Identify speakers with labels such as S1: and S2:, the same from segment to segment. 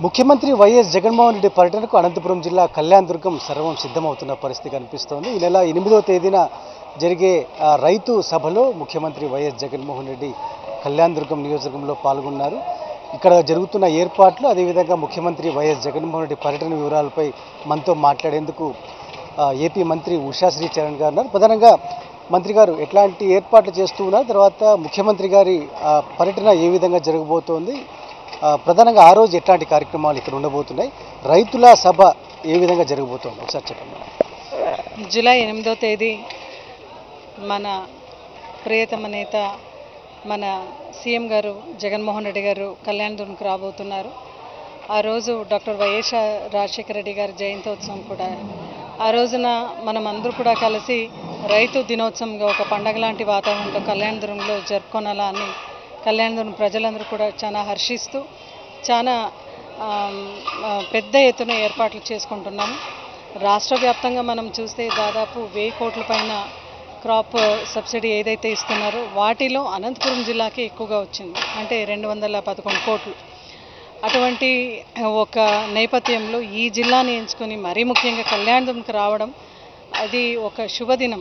S1: ముఖ్యమంత్రి వైఎస్ జగన్మోహన్ రెడ్డి పర్యటనకు అనంతపురం జిల్లా కళ్యాణదుర్గం సర్వం సిద్ధమవుతున్న పరిస్థితి కనిపిస్తోంది ఈ నెల ఎనిమిదవ తేదీన జరిగే ఆ, రైతు సభలో ముఖ్యమంత్రి వైఎస్ జగన్మోహన్ రెడ్డి కళ్యాణదుర్గం నియోజకవర్గంలో పాల్గొన్నారు ఇక్కడ జరుగుతున్న ఏర్పాట్లు అదేవిధంగా ముఖ్యమంత్రి వైఎస్ జగన్మోహన్ రెడ్డి పర్యటన వివరాలపై మనతో మాట్లాడేందుకు ఆ, ఏపీ మంత్రి ఉషాశ్రీ చరణ్ గారు ఉన్నారు ప్రధానంగా మంత్రి గారు ఎట్లాంటి ఏర్పాట్లు చేస్తూ ఉన్నారు తర్వాత ముఖ్యమంత్రి గారి ఆ, పర్యటన ఏ విధంగా జరగబోతోంది ఆ, ప్రధానంగా ఆ రోజు ఎట్లాంటి కార్యక్రమాలు ఇక్కడ ఉండబోతున్నాయి రైతుల సభ ఏ విధంగా జరగబోతోంది ఒకసారి చెప్పండి
S2: జూలై ఎనిమిదో తేదీ మన ప్రియతమ నేత మన సీఎం గారు జగన్మోహన్ రెడ్డి గారు కళ్యాణదుర్గంకు రాబోతున్నారు ఆ రోజు డాక్టర్ వైఎస్ రాజశేఖర రెడ్డి గారి జయంతోత్సవం కూడా ఆ రోజున మనం అందరూ కూడా కలిసి రైతు దినోత్సవంగా ఒక పండగ లాంటి వాతావరణంలో కళ్యాణదుర్గంలో జరుపుకోనాలా అని కళ్యాణదుర్గం ప్రజలందరూ కూడా చాలా హర్షిస్తూ చాలా ఆమ్, ఆ, పెద్ద ఎత్తున ఏర్పాట్లు చేసుకుంటున్నాము రాష్ట్ర వ్యాప్తంగా మనం చూస్తే దాదాపు వెయ్యి కోట్ల పైన క్రాప్ సబ్సిడీ ఏదైతే ఇస్తున్నారో వాటిలో అనంతపురం జిల్లాకి ఎక్కువగా వచ్చింది అంటే రెండు వందల పదకొండు కోట్లు అటువంటి ఒక నేపథ్యంలో ఈ జిల్లాని ఎంచుకొని మరీ ముఖ్యంగా కళ్యాణదుర్గంకి రావడం అది ఒక శుభదినం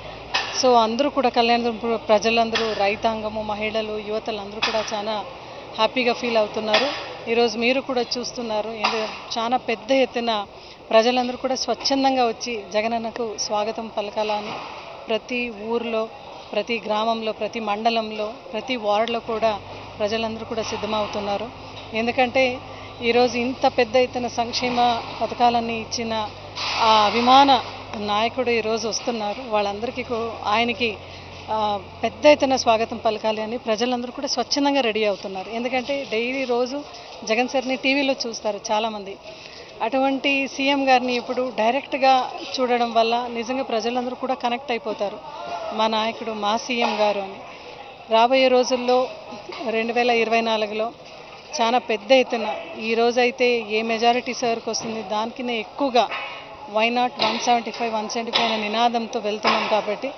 S2: సో అందరూ కూడా కళ్యాణదుర్గం ప్రజలందరూ రైతాంగము మహిళలు యువతలు అందరూ కూడా చాలా హ్యాపీగా ఫీల్ అవుతున్నారు ఈరోజు మీరు కూడా చూస్తున్నారు ఏందో చాలా పెద్ద ఎత్తున ప్రజలందరూ కూడా స్వచ్ఛందంగా వచ్చి జగనన్నకు స్వాగతం పలకాలని ప్రతి ఊర్లో ప్రతి గ్రామంలో ప్రతి మండలంలో ప్రతి వార్డులో కూడా ప్రజలందరూ కూడా సిద్ధమవుతున్నారు ఎందుకంటే ఈరోజు ఇంత పెద్ద ఎత్తున సంక్షేమ పథకాలన్నీ ఇచ్చిన ఆ అభిమాన నాయకుడు ఈరోజు వస్తున్నారు వాళ్ళందరికీ కూ- ఆయనకి ఆ, పెద్ద ఎత్తున స్వాగతం పలకాలి అని ప్రజలందరూ కూడా స్వచ్ఛందంగా రెడీ అవుతున్నారు ఎందుకంటే డైలీ రోజు జగన్ సార్ని టీవీలో చూస్తారు చాలామంది అటువంటి సీఎం గారిని ఇప్పుడు డైరెక్ట్గా చూడడం వల్ల నిజంగా ప్రజలందరూ కూడా కనెక్ట్ అయిపోతారు మా నాయకుడు మా సీఎం గారు అని రాబోయే రోజుల్లో రెండు వేల ఇరవై నాలుగులో చాలా పెద్ద ఎత్తున ఈ రోజైతే ఏ మెజారిటీ సార్కి వస్తుంది దానికినే ఎక్కువగా why not one seventy five one seventy five అనే నినాదంతో వెళ్తున్నాం కాబట్టి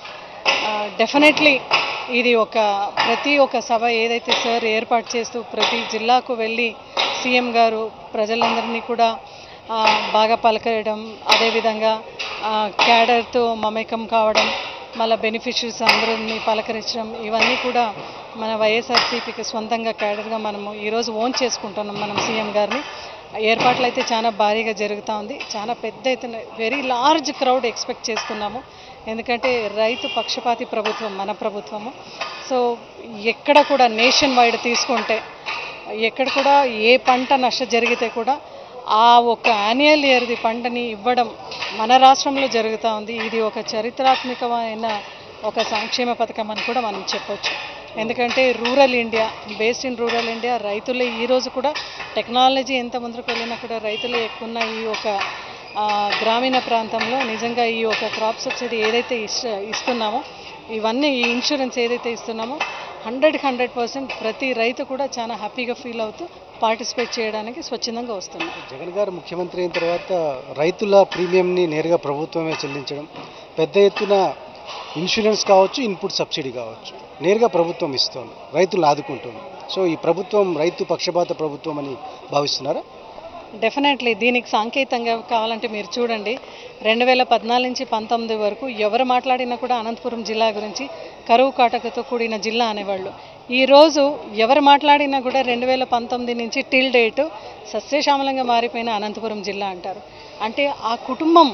S2: డెఫినెట్లీ ఇది ఒక ప్రతి ఒక్క సభ ఏదైతే సార్ ఏర్పాటు చేస్తూ ప్రతి జిల్లాకు వెళ్ళి సీఎం గారు ప్రజలందరినీ కూడా ఆ, బాగా పలకడం అదేవిధంగా ఆ, క్యాడర్తో మమేకం కావడం మళ్ళీ బెనిఫిషరీస్ అందరినీ పలకరించడం ఇవన్నీ కూడా మన వైఎస్ఆర్సీపీకి సొంతంగా క్యాడర్గా మనము ఈరోజు ఓన్ చేసుకుంటున్నాం మనం సీఎం గారిని ఏర్పాట్లు అయితే చాలా భారీగా జరుగుతూ ఉంది చాలా పెద్ద ఎత్తున వెరీ లార్జ్ క్రౌడ్ ఎక్స్పెక్ట్ చేస్తున్నాము ఎందుకంటే రైతు పక్షపాతి ప్రభుత్వం మన ప్రభుత్వము సో ఎక్కడ కూడా నేషన్ వైడ్ తీసుకుంటే ఎక్కడ కూడా ఏ పంట నష్టం జరిగితే కూడా ఆ ఒక యాన్యువల్ ఇయర్ది పంటని ఇవ్వడం మన రాష్ట్రంలో జరుగుతూ ఉంది ఇది ఒక చరిత్రాత్మకమైన ఒక సంక్షేమ పథకం అని కూడా మనం చెప్పొచ్చు ఎందుకంటే rural India based in rural India రైతులే ఈ రోజు కూడా టెక్నాలజీ ఎంత ముందుకు వెళ్ళినా కూడా రైతులే ఎక్కువ ఉన్న ఈ ఒక ఆ, గ్రామీణ ప్రాంతంలో నిజంగా ఈ ఒక క్రాప్ సబ్సిడీ ఏదైతే ఇస్ ఇస్తున్నామో ఇవన్నీ ఈ ఇన్సూరెన్స్ ఏదైతే ఇస్తున్నామో హండ్రెడ్కి హండ్రెడ్ పర్సెంట్ ప్రతి రైతు కూడా చాలా హ్యాపీగా ఫీల్ అవుతూ పార్టిసిపేట్ చేయడానికి స్వచ్ఛందంగా వస్తున్నారు
S1: జగన్ గారు ముఖ్యమంత్రి అయిన తర్వాత రైతుల ప్రీమియంని నేరుగా ప్రభుత్వమే చెల్లించడం పెద్ద ఎత్తున ఇన్సూరెన్స్ కావచ్చు ఇన్పుట్ సబ్సిడీ కావచ్చు నేరుగా ప్రభుత్వం ఇస్తోంది రైతులను ఆదుకుంటుంది సో ఈ ప్రభుత్వం రైతు పక్షపాత ప్రభుత్వం అని భావిస్తున్నారా
S2: డెఫినెట్లీ దీనికి సాంకేతంగా కావాలంటే మీరు చూడండి రెండు వేల పద్నాలుగు నుంచి పంతొమ్మిది వరకు ఎవరు మాట్లాడినా కూడా అనంతపురం జిల్లా గురించి కరువు కాటకతో కూడిన జిల్లా అనేవాళ్ళు ఈరోజు ఎవరు మాట్లాడినా కూడా రెండు వేల పంతొమ్మిది నుంచి టిల్ డేట్ సస్యశ్యామలంగా మారిపోయిన అనంతపురం జిల్లా అంటారు అంటే ఆ కుటుంబం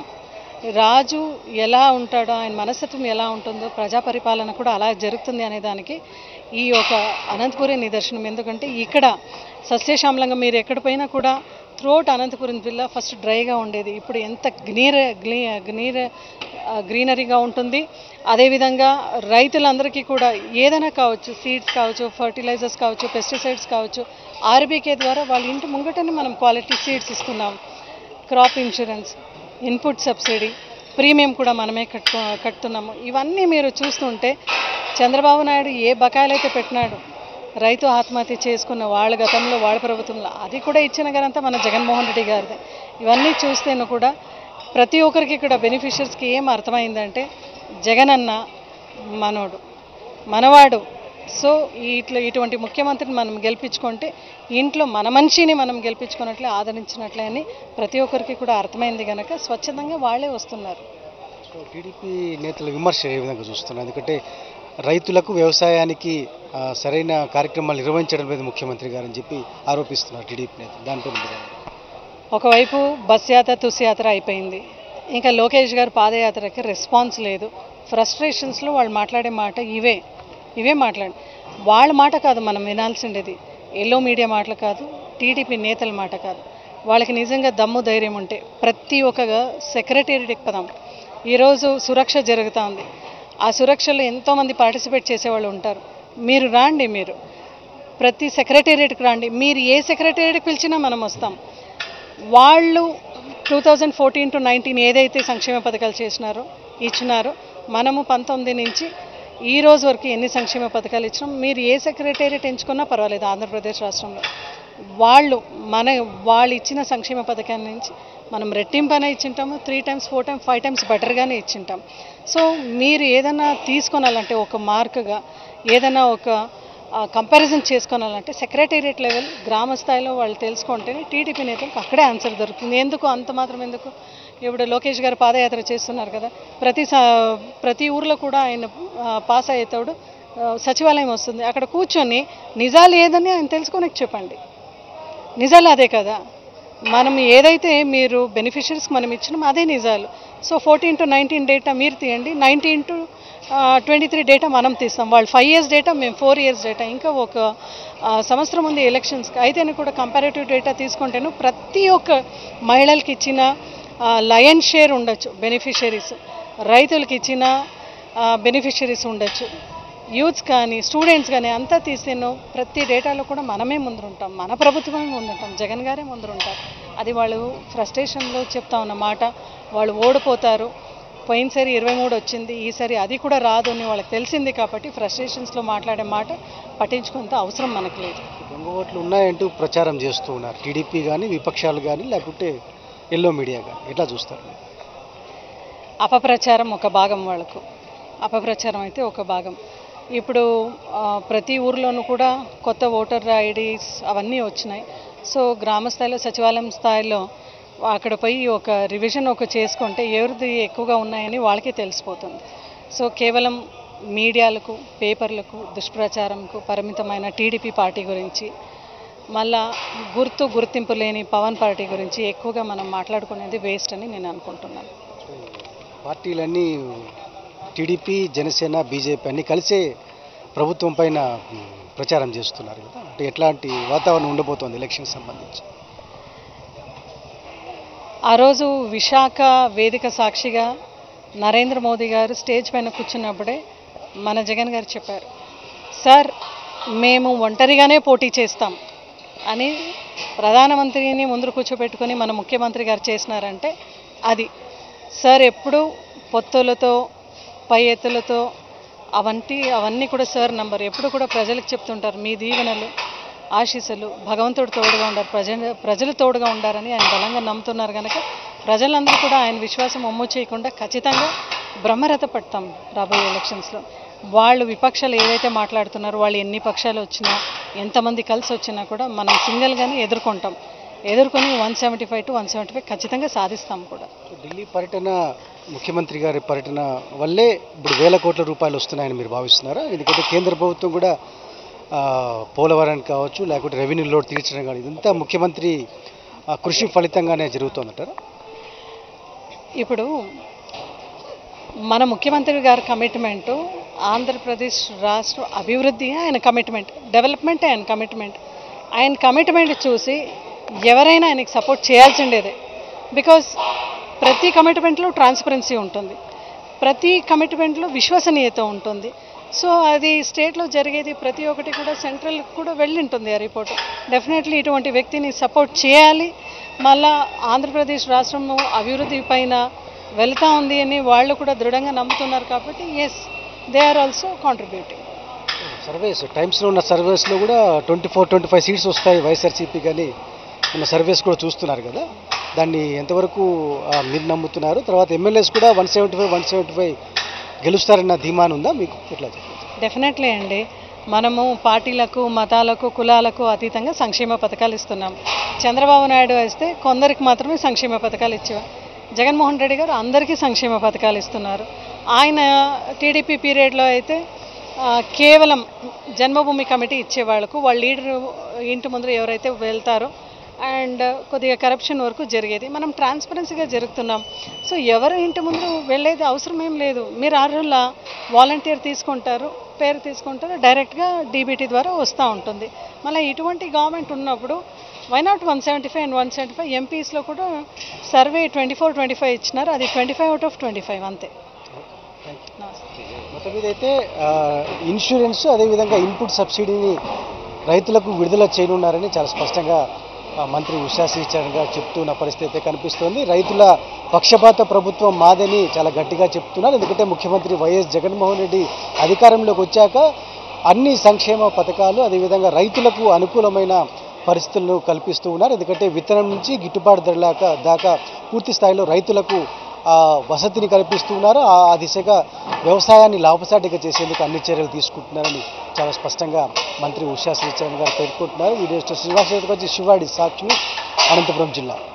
S2: రాజు ఎలా ఉంటాడో ఆయన మనస్తత్వం ఎలా ఉంటుందో ప్రజా పరిపాలన కూడా అలా జరుగుతుంది అనే దానికి ఈ ఒక అనంతపురం నిదర్శనం ఎందుకంటే ఇక్కడ సస్యశ్యామలంగా మీరు ఎక్కడ పోయినా కూడా త్రోట్ అనంతపురం జిల్లా ఫస్ట్ డ్రైగా ఉండేది ఇప్పుడు ఎంత గ్నీర గ్లీ గ్నీర ఆ, గ్రీనరీగా ఉంటుంది అదేవిధంగా రైతులందరికీ కూడా ఏదైనా కావచ్చు సీడ్స్ కావచ్చు ఫర్టిలైజర్స్ కావచ్చు పెస్టిసైడ్స్ కావచ్చు ఆర్బీకే ద్వారా వాళ్ళ ఇంటి ముంగటనే మనం క్వాలిటీ సీడ్స్ ఇస్తున్నాం crop insurance input subsidy premium కూడా మనమే కట్టు కట్టుతున్నాము ఇవన్నీ మీరు చూస్తుంటే చంద్రబాబు నాయుడు ఏ బకాయిలు అయితే పెట్టినాడు రైతు ఆత్మహత్య చేసుకున్న వాళ్ళ గతంలో వాళ్ళ ప్రభుత్వంలో అది కూడా ఇచ్చిన ఘనత మన జగన్మోహన్ రెడ్డి గారిదే ఇవన్నీ చూస్తేను కూడా ప్రతి ఒక్కరికి ఇక్కడ బెనిఫిషియర్స్కి ఏం అర్థమైందంటే జగనన్న మనోడు మనవాడు సో ఇట్లా ఇటువంటి ముఖ్యమంత్రిని మనం గెలిపించుకుంటే ఇంట్లో మన మనిషిని మనం గెలిపించుకున్నట్లే ఆదరించినట్లే అని ప్రతి ఒక్కరికి కూడా అర్థమైంది కనుక స్వచ్ఛందంగా వాళ్ళే వస్తున్నారు
S1: సో టీడీపీ నేతల విమర్శ ఏ విధంగా చూస్తున్నారు ఎందుకంటే రైతులకు వ్యవసాయానికి ఆ, సరైన కార్యక్రమాలు నిర్వహించడం లేదు ముఖ్యమంత్రి గారు అని చెప్పి ఆరోపిస్తున్నారు టీడీపీ నేతలు దానిపై మీరు ఏమంటారు?
S2: ఒకవైపు బస్ యాత్ర తుస్ యాత్ర అయిపోయింది ఇంకా లోకేష్ గారు పాదయాత్రకి రెస్పాన్స్ లేదు ఫ్రస్ట్రేషన్స్లో వాళ్ళు మాట్లాడే మాట ఇవే ఇవే మాట్లాడి వాళ్ళ మాట కాదు మనం వినాల్సిండేది ఎల్లో మీడియా మాటలు కాదు టీడీపీ నేతల మాట కాదు వాళ్ళకి నిజంగా దమ్ము ధైర్యం ఉంటే ప్రతి ఒక్క సెక్రటేరియట్ ఎక్కుదాం ఈరోజు సురక్ష జరుగుతూ ఉంది ఆ సురక్షలో ఎంతోమంది పార్టిసిపేట్ చేసేవాళ్ళు ఉంటారు మీరు రాండి మీరు ప్రతి సెక్రటేరియట్కి రండి మీరు ఏ సెక్రటేరియట్కి పిలిచినా మనం వస్తాం వాళ్ళు two thousand fourteen to nineteen ఏదైతే సంక్షేమ పథకాలు చేసినారో ఇచ్చినారో మనము పంతొమ్మిది నుంచి ఈ రోజు వరకు ఎన్ని సంక్షేమ పథకాలు ఇచ్చినాం మీరు ఏ సెక్రటేరియట్ ఎంచుకున్నా పర్వాలేదు ఆంధ్రప్రదేశ్ రాష్ట్రంలో వాళ్ళు మన వాళ్ళు ఇచ్చిన సంక్షేమ పథకాల నుంచి మనం రెట్టింపనే ఇచ్చింటాము three times four times five times బెటర్గానే ఇచ్చింటాం సో మీరు ఏదైనా తీసుకొనాలంటే ఒక మార్కుగా ఏదైనా ఒక కంపారిజన్ చేసుకోవాలంటే సెక్రటేరియట్ లెవెల్ గ్రామ స్థాయిలో వాళ్ళు తెలుసుకుంటేనే టీడీపీ నేతలకు అక్కడే ఆన్సర్ దొరుకుతుంది ఎందుకు అంత మాత్రం ఎందుకు ఇప్పుడు లోకేష్ గారు పాదయాత్ర చేస్తున్నారు కదా ప్రతి స- ప్రతి ఊర్లో కూడా ఆయన ఆ, పాస్ అయ్యేతోడు ఆ, సచివాలయం వస్తుంది అక్కడ కూర్చొని నిజాలు ఏదని ఆయన తెలుసుకొని చెప్పండి నిజాలు అదే కదా మనం ఏదైతే మీరు బెనిఫిషరీస్కి మనం ఇచ్చినాం అదే నిజాలు so fourteen to nineteen data మీరు తీయండి nineteen to twenty three data మనం తీస్తాం వాళ్ళు ఫైవ్ ఇయర్స్ డేటా మేము ఫోర్ ఇయర్స్ డేటా ఇంకా ఒక ఆ, సంవత్సరం ఉంది ఎలక్షన్స్కి అయితేనే కూడా కంపారేటివ్ డేటా తీసుకుంటేను ప్రతి ఒక్క మహిళలకి ఇచ్చిన లయన్ షేర్ ఉండొచ్చు బెనిఫిషరీస్ రైతులకి ఇచ్చిన బెనిఫిషరీస్ ఉండొచ్చు యూత్స్ కానీ స్టూడెంట్స్ కానీ అంతా తీసేను ప్రతి డేటాలో కూడా మనమే ముందుంటాం మన ప్రభుత్వమే ముందుంటాం జగన్ గారే ముందుంటారు అది వాళ్ళు ఫ్రస్ట్రేషన్లో చెప్తా ఉన్న మాట వాళ్ళు ఓడిపోతారు పోయినసారి ఇరవై మూడు వచ్చింది ఈసారి అది కూడా రాదు అని వాళ్ళకి తెలిసింది కాబట్టి ఫ్రస్ట్రేషన్స్లో మాట్లాడే మాట పట్టించుకునేంత అవసరం మనకు లేదు
S1: దొంగ ఓట్లు ఉన్నాయంటూ ప్రచారం చేస్తూ ఉన్నారు టీడీపీ కానీ విపక్షాలు కానీ లేకుంటే ఎల్లో మీడియా కానీ ఎట్లా చూస్తారు మీరు?
S2: అపప్రచారం ఒక భాగం వాళ్ళకు అపప్రచారం అయితే ఒక భాగం ఇప్పుడు ఆ, ప్రతి ఊర్లోనూ కూడా కొత్త ఓటర్ ఐడీస్ అవన్నీ వచ్చినాయి సో గ్రామ స్థాయిలో సచివాలయం స్థాయిలో అక్కడ పోయి ఒక రివిజన్ ఒక చేసుకుంటే ఎవరిది ఎక్కువగా ఉన్నాయని వాళ్ళకే తెలిసిపోతుంది సో కేవలం మీడియాలకు పేపర్లకు దుష్ప్రచారంకు పరిమితమైన టీడీపీ పార్టీ గురించి మళ్ళా గుర్తు గుర్తింపు లేని పవన్ పార్టీ గురించి ఎక్కువగా మనం మాట్లాడుకునేది వేస్ట్ అని నేను అనుకుంటున్నాను
S1: పార్టీలన్నీ టీడీపీ జనసేన బీజేపీ అన్ని కలిసే ప్రభుత్వం పైన మ్, ప్రచారం చేస్తున్నారు కదా అంటే ఎట్లాంటి వాతావరణం ఉండబోతోంది ఎలక్షన్ సంబంధించి
S2: ఆ రోజు విశాఖ వేదిక సాక్షిగా నరేంద్ర మోదీ గారు స్టేజ్ పైన కూర్చున్నప్పుడే మన జగన్ గారు చెప్పారు సార్ మేము ఒంటరిగానే పోటీ చేస్తాం అని ప్రధానమంత్రిని ముందు కూర్చోబెట్టుకొని మన ముఖ్యమంత్రి గారు చేసినారంటే అది సార్ ఎప్పుడు పొత్తులతో పై ఎత్తులతో అవంటి అవన్నీ కూడా సార్ నంబర్ ఎప్పుడు కూడా ప్రజలకు చెప్తుంటారు మీ దీవెనలు ఆశీస్సులు భగవంతుడు తోడుగా ఉండారు ప్రజలు ప్రజలు తోడుగా ఉండారని ఆయన బలంగా నమ్ముతున్నారు కనుక ప్రజలందరూ కూడా ఆయన విశ్వాసం ఒమ్ము చేయకుండా ఖచ్చితంగా బ్రహ్మరథ పడతాం రాబోయే ఎలక్షన్స్లో వాళ్ళు విపక్షాలు ఏదైతే మాట్లాడుతున్నారో వాళ్ళు ఎన్ని పక్షాలు వచ్చినా ఎంతమంది కలిసి వచ్చినా కూడా మనం సింగిల్గానే ఎదుర్కొంటాం ఎదుర్కొని one seventy five to one seventy five ఖచ్చితంగా సాధిస్తాం కూడా
S1: ఢిల్లీ పర్యటన ముఖ్యమంత్రి గారి పర్యటన వల్లే ఇప్పుడు వేల కోట్ల రూపాయలు వస్తున్నాయని మీరు భావిస్తున్నారా ఎందుకంటే కేంద్ర ప్రభుత్వం కూడా ఆ, పోలవరానికి కావచ్చు లేకుంటే రెవెన్యూ లోడ్ తీర్చడం కానీ ఇదంతా ముఖ్యమంత్రి ఆ, కృషి ఫలితంగానే జరుగుతుందంటారా
S2: ఇప్పుడు మన ముఖ్యమంత్రి గారి కమిట్మెంటు ఆంధ్రప్రదేశ్ రాష్ట్ర అభివృద్ధి ఆయన కమిట్మెంట్ డెవలప్మెంట్ ఆయన కమిట్మెంట్ ఆయన కమిట్మెంట్ చూసి ఎవరైనా ఆయనకి సపోర్ట్ చేయాల్సిండేదే బికాస్ ప్రతి కమిట్మెంట్లో ట్రాన్స్పరెన్సీ ఉంటుంది ప్రతి కమిట్మెంట్లో విశ్వసనీయత ఉంటుంది సో అది స్టేట్లో జరిగేది ప్రతి ఒక్కటి కూడా సెంట్రల్ కూడా వెళ్ళి ఉంటుంది ఆ రిపోర్ట్ డెఫినెట్లీ ఇటువంటి వ్యక్తిని సపోర్ట్ చేయాలి మళ్ళా ఆంధ్రప్రదేశ్ రాష్ట్రము అభివృద్ధి పైన వెళ్తా ఉంది అని వాళ్ళు కూడా దృఢంగా నమ్ముతున్నారు కాబట్టి yes they are also contributing
S1: surveys టైమ్స్లో ఉన్న సర్వేస్లో కూడా twenty four twenty five seats వస్తాయి వైఎస్ఆర్సీపీ కానీ ఉన్న సర్వేస్ కూడా చూస్తున్నారు కదా దాన్ని ఎంతవరకు ఆ, మీరు నమ్ముతున్నారు తర్వాత ఎమ్మెల్యేస్ కూడా one seventy five one seventy five గెలుస్తారన్న ధీమాన్ ఉందా మీకు ఎట్లా చెప్పండి
S2: డెఫినెట్లీ అండి మనము పార్టీలకు మతాలకు కులాలకు అతీతంగా సంక్షేమ పథకాలు ఇస్తున్నాం చంద్రబాబు నాయుడు వేస్తే కొందరికి మాత్రమే సంక్షేమ పథకాలు ఇచ్చేవారు జగన్మోహన్ రెడ్డి గారు అందరికీ సంక్షేమ పథకాలు ఇస్తున్నారు ఆయన టీడీపీ పీరియడ్లో అయితే ఆ, కేవలం జన్మభూమి కమిటీ ఇచ్చే వాళ్ళకు వాళ్ళ లీడర్ ఇంటి ముందర ఎవరైతే వెళ్తారో అండ్ కొద్దిగా కరప్షన్ వరకు జరిగేది మనం ట్రాన్స్పరెన్సీగా జరుగుతున్నాం సో ఎవరు ఇంటి ముందు వెళ్ళేది అవసరం ఏం లేదు మీరు ఆరుల వాలంటీర్ తీసుకుంటారు పేరు తీసుకుంటారు డైరెక్ట్గా డీబీటీ ద్వారా వస్తూ ఉంటుంది మళ్ళీ ఇటువంటి గవర్నమెంట్ ఉన్నప్పుడు why not one seventy five and one seventy five ఎంపీస్లో కూడా survey twenty four twenty five ఇచ్చినారు అది twenty five out of twenty five అంతే నమస్తే
S1: మొత్తం మీద అయితే ఆ, ఇన్సూరెన్స్ అదేవిధంగా ఇన్పుట్ సబ్సిడీని రైతులకు విడుదల చేయనున్నారని చాలా స్పష్టంగా ఆ, మంత్రి ఉషా శ్రీచరణ్ గారు చెప్తున్న పరిస్థితి అయితే కనిపిస్తోంది రైతుల పక్షపాత ప్రభుత్వం మాదని చాలా గట్టిగా చెప్తున్నారు ఎందుకంటే ముఖ్యమంత్రి వైఎస్ జగన్మోహన్ రెడ్డి అధికారంలోకి వచ్చాక అన్ని సంక్షేమ పథకాలు అదేవిధంగా రైతులకు అనుకూలమైన పరిస్థితులను కల్పిస్తూ ఉన్నారు ఎందుకంటే విత్తనం నుంచి గిట్టుబాటు ధర దాకా దాకా పూర్తి స్థాయిలో రైతులకు ఆ వసతిని కల్పిస్తున్నారు ఆ ఆ దిశగా వ్యవసాయాన్ని లాభసాటిగా చేసేందుకు అన్ని చర్యలు తీసుకుంటున్నారని చాలా స్పష్టంగా మంత్రి ఉషా శ్రీచరణ్ గారు పేర్కొంటున్నారు వీడియో శ్రీనివాస్ వచ్చి శివాడి సాక్షి అనంతపురం జిల్లా